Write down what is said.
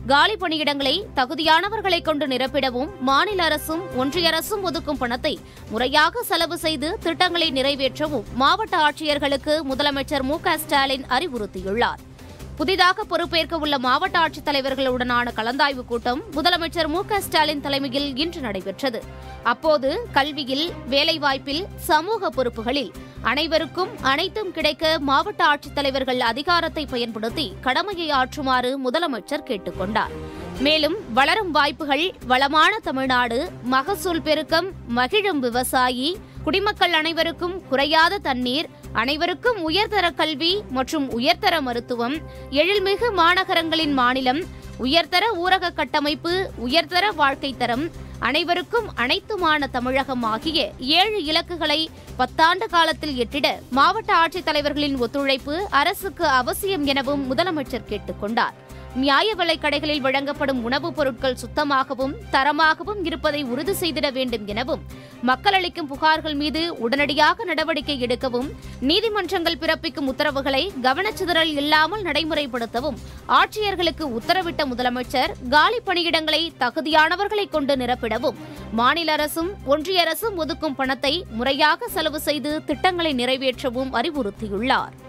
காலி பணியிடங்களை தகுதியானவர்களை கொண்டு நிரப்பிடவும் மாநில அரசும் ஒன்றிய அரசும் ஒதுக்கும் பணத்தை முறையாக செலவு செய்து திட்டங்களை நிறைவேற்றவும் மாவட்ட ஆட்சியர்களுக்கு முதலமைச்சர் மு க ஸ்டாலின் அறிவுறுத்தியுள்ளார் புதிதாக பொறுப்பேற்க உள்ள மாவட்ட ஆட்சித்தலைவர்களுடனான கலந்தாய்வு கூட்டம் முதலமைச்சர் மு க ஸ்டாலின் தலைமையில் இன்று நடைபெற்றது அப்போது கல்வியில் வேலைவாய்ப்பில் சமூக பொறுப்புகளில் அனைவருக்கும் அனைத்தும் கிடைக்க மாவட்ட ஆட்சித்தலைவர்கள் அதிகாரத்தை பயன்படுத்தி கடமையை ஆற்றுமாறு முதலமைச்சர் கேட்டுக் கொண்டார் மேலும் வளரும் வாய்ப்புகள் வளமான தமிழ்நாடு மகசூல் பெருக்கம் மகிழும் விவசாயி குடிமக்கள் அனைவருக்கும் குறையாத தண்ணீர் அனைவருக்கும் உயர்தர கல்வி மற்றும் உயர்தர மருத்துவம் எழில்மிகு மாநகரங்களின் மாநிலம் உயர்தர ஊரக கட்டமைப்பு உயர்தர வாழ்க்கை தரம் அனைவருக்கும் அனைத்துமான தமிழகம் ஆகிய ஏழு இலக்குகளை பத்தாண்டு காலத்தில் எட்டிட மாவட்ட ஆட்சித்தலைவர்களின் ஒத்துழைப்பு அரசுக்கு அவசியம் எனவும் முதலமைச்சர் கேட்டுக் கொண்டார் நியாய விலைக் கடைகளில் வழங்கப்படும் உணவுப் பொருட்கள் சுத்தமாகவும் தரமாகவும் இருப்பதை உறுதி செய்திட வேண்டும் எனவும் மக்கள் அளிக்கும் புகார்கள் மீது உடனடியாக நடவடிக்கை எடுக்கவும் நீதிமன்றங்கள் பிறப்பிக்கும் உத்தரவுகளை கவனச்சிதறல் இல்லாமல் நடைமுறைப்படுத்தவும் ஆட்சியர்களுக்கு உத்தரவிட்ட முதலமைச்சர் காலி பணியிடங்களை தகுதியானவர்களை கொண்டு நிரப்பிடவும் மாநில அரசும் ஒன்றிய அரசும் ஒதுக்கும் பணத்தை முறையாக செலவு செய்து திட்டங்களை நிறைவேற்றவும் அறிவுறுத்தியுள்ளார்